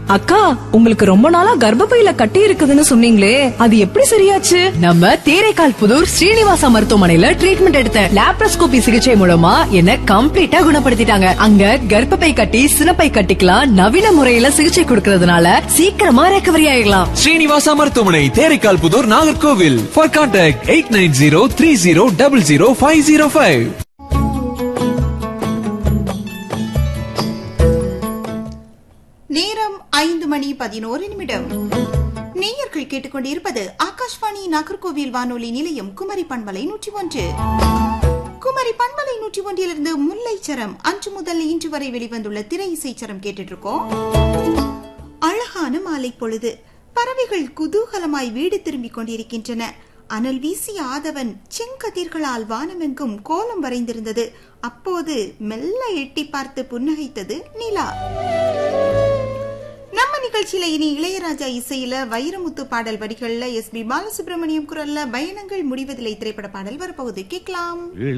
அக்கா உங்களுக்கு ரொம்ப நாளா கர்ப்பப்பையில கட்டி இருக்குதுன்னு சொன்னீங்களே அது எப்படி சரியாச்சு நம்ம தேரைக்கால் புதூர் ஸ்ரீனிவாசா மருத்துவமனையில ட்ரீட்மெண்ட் எடுத்த லாப்ரோஸ்கோபி சிகிச்சை மூலமா என்ன கம்ப்ளீட்டா குணப்படுத்திட்டாங்க அங்க கர்ப்பப்பை கட்டி சினப்பை கட்டிக்கலாம் நவீன முறையில சிகிச்சை கொடுக்கறதுனால சீக்கிரமா ரெக்கவரி ஆயிடலாம் ஸ்ரீனிவாசா மருத்துவமனை Therekal Pudur Nagercoil for contact eight nine zero three zero double zero five zero five நேரம் ஐந்து மணி பதினோரு நிமிடம் நேயர்கள் கேட்டுக்கொண்டிருப்பது ஆகாஷ்வாணி நாகர்கோவில் வானொலி நிலையம் குமரி பண்பலை நூற்றி ஒன்று குமரி பண்பலை நூற்றி ஒன்றிலிருந்து முல்லைச்சரம் அன்று முதல் இன்று வரை வெளிவந்துள்ள திரை இசைச்சரம் கேட்டுட்டு இருக்கோம் அழகான மாலை பொழுது பறவைகள் குதூகலமாய் வீடு திரும்பிக் கொண்டிருக்கின்றன அனல் வீசிய ஆதவன் செங்கதிர்களால் வானமெங்கும் கோலம் வரைந்திருந்தது அப்போது மெல்ல எட்டி பார்த்து புன்னகைத்தது நிலா நம்ம நிகழ்ச்சியில இனி இளையராஜா இசையில வைரமுத்து பாடல் வரிகள்ல எஸ் பி பாலசுப்ரமணியம் குரல்ல பயணங்கள் முடிவதில்லை திரைப்பட பாடல் வரப்போகுது கேட்கலாம்